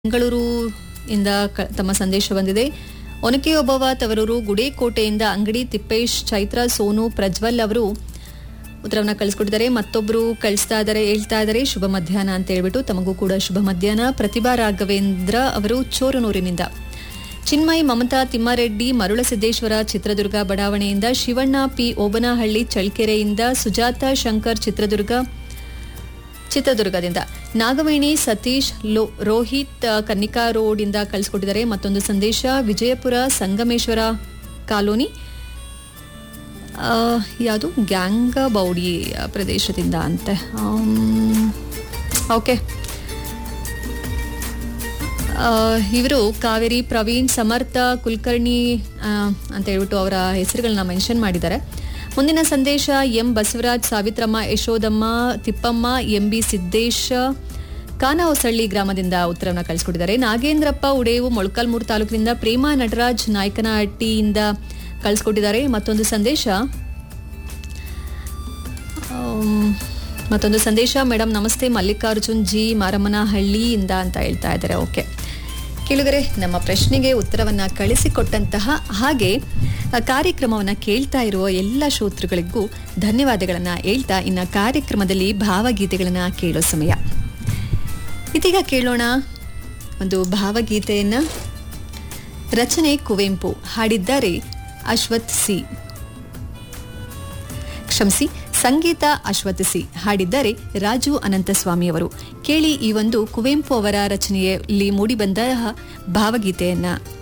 ಬೆಂಗಳೂರು ಇಂದ ಕ- ತಮ್ಮ ಸಂದೇಶ ಬಂದಿದೆ ಒನಕೆ ಒಬ್ಬವ ತವರೂರು ಗುಡೇಕೋಟೆಯಿಂದ ಅಂಗಡಿ ತಿಪ್ಪೇಶ್ ಚೈತ್ರ ಸೋನು ಪ್ರಜ್ವಲ್ ಅವರು ಉತ್ತರವನ್ನ ಕಳಿಸ್ಕೊಟ್ಟಿದ್ದಾರೆ ಮತ್ತೊಬ್ರು ಕಳಿಸ್ತಾ ಇದ್ದಾರೆ ಹೇಳ್ತಾ ಇದ್ದಾರೆ ಶುಭ ಮಧ್ಯಾಹ್ನ ಅಂತ ಹೇಳ್ಬಿಟ್ಟು ತಮಗೂ ಕೂಡ ಶುಭ ಮಧ್ಯಾಹ್ನ ಪ್ರತಿಭಾ ರಾಘವೇಂದ್ರ ಅವರು ಚೋರನೂರಿನಿಂದ ಚಿನ್ಮಯ್ ಮಮತಾ ತಿಮ್ಮಾರೆಡ್ಡಿ ಮರುಳಸಿದ್ದೇಶ್ವರ ಚಿತ್ರದುರ್ಗ ಬಡಾವಣೆಯಿಂದ ಶಿವಣ್ಣ ಪಿ ಓಬನಹಳ್ಳಿ ಚಳ್ಕೆರೆಯಿಂದ ಸುಜಾತ ಶಂಕರ್ ಚಿತ್ರದುರ್ಗ ಚಿತ್ರದುರ್ಗದಿಂದ ನಾಗವೇಣಿ ಸತೀಶ್ ಲೋ ರೋಹಿತ್ ಆ, ಕನ್ನಿಕಾ ರೋಡ್ ಇಂದ ಕಳಿಸ್ಕೊಟ್ಟಿದ್ದಾರೆ ಮತ್ತೊಂದು ಸಂದೇಶ ವಿಜಯಪುರ ಸಂಗಮೇಶ್ವರ ಕಾಲೋನಿ ಆ, ಯಾವುದು ಗ್ಯಾಂಗಬೌಡಿ ಆ, ಪ್ರದೇಶದಿಂದ ಅಂತೆ ಓಕೆ ಇವರು ಕಾವೇರಿ ಪ್ರವೀಣ್ ಸಮರ್ಥ ಕುಲಕರ್ಣಿ ಆ, ಅಂತ ಹೇಳ್ಬಿಟ್ಟು ಅವರ ಹೆಸರುಗಳನ್ನ ಮೆನ್ಷನ್ ಮಾಡಿದ್ದಾರೆ ಮುಂದಿನ ಸಂದೇಶ M Basavaraj Savitramma Yashodamma Thippamma M B Siddesh Kanahosalli ಗ್ರಾಮದಿಂದ ಉತ್ತರವನ್ನು ಕಳಿಸ್ಕೊಟ್ಟಿದ್ದಾರೆ ನಾಗೇಂದ್ರಪ್ಪ ಉಡೇವು ಮೊಳಕಾಲ್ಮೂರು ತಾಲೂಕಿನಿಂದ ಪ್ರೇಮ ನಟರಾಜ್ ನಾಯಕನಹಟ್ಟಿಯಿಂದ ಕಳಿಸ್ಕೊಟ್ಟಿದ್ದಾರೆ ಮತ್ತೊಂದು ಸಂದೇಶ ಆಮ್, ಮತ್ತೊಂದು ಸಂದೇಶ ಮೇಡಮ್ ನಮಸ್ತೆ ಮಲ್ಲಿಕಾರ್ಜುನ್ ಜಿ ಮಾರಮ್ಮನಹಳ್ಳಿಯಿಂದ ಅಂತ ಹೇಳ್ತಾ ಇದ್ದಾರೆ ಓಕೆ ಕೇಳಿದರೆ ನಮ್ಮ ಪ್ರಶ್ನೆಗೆ ಉತ್ತರವನ್ನ ಕಳಿಸಿಕೊಟ್ಟಂತಹ ಹಾಗೆ ಆ ಕಾರ್ಯಕ್ರಮವನ್ನ ಕೇಳ್ತಾ ಇರುವ ಎಲ್ಲ ಶ್ರೋತೃಗಳಿಗೂ ಧನ್ಯವಾದಗಳನ್ನ ಹೇಳ್ತಾ ಇನ್ನ ಕಾರ್ಯಕ್ರಮದಲ್ಲಿ ಭಾವಗೀತೆಗಳನ್ನ ಕೇಳೋ ಸಮಯ ಇದೀಗ ಕೇಳೋಣ ಒಂದು ಭಾವಗೀತೆಯನ್ನ ರಚನೆ ಕುವೆಂಪು ಹಾಡಿದ್ದಾರೆ ಅಶ್ವಥ್ ಸಿ ಕ್ಷಮಿಸಿ ಸಂಗೀತ ಅಶ್ವಥ್ ಸಿ ಹಾಡಿದ್ದಾರೆ ರಾಜು ಅನಂತಸ್ವಾಮಿಯವರು ಕೇಳಿ ಈ ಒಂದು ಕುವೆಂಪು ಅವರ ರಚನೆಯಲ್ಲಿ ಮೂಡಿಬಂದ ಭಾವಗೀತೆಯನ್ನ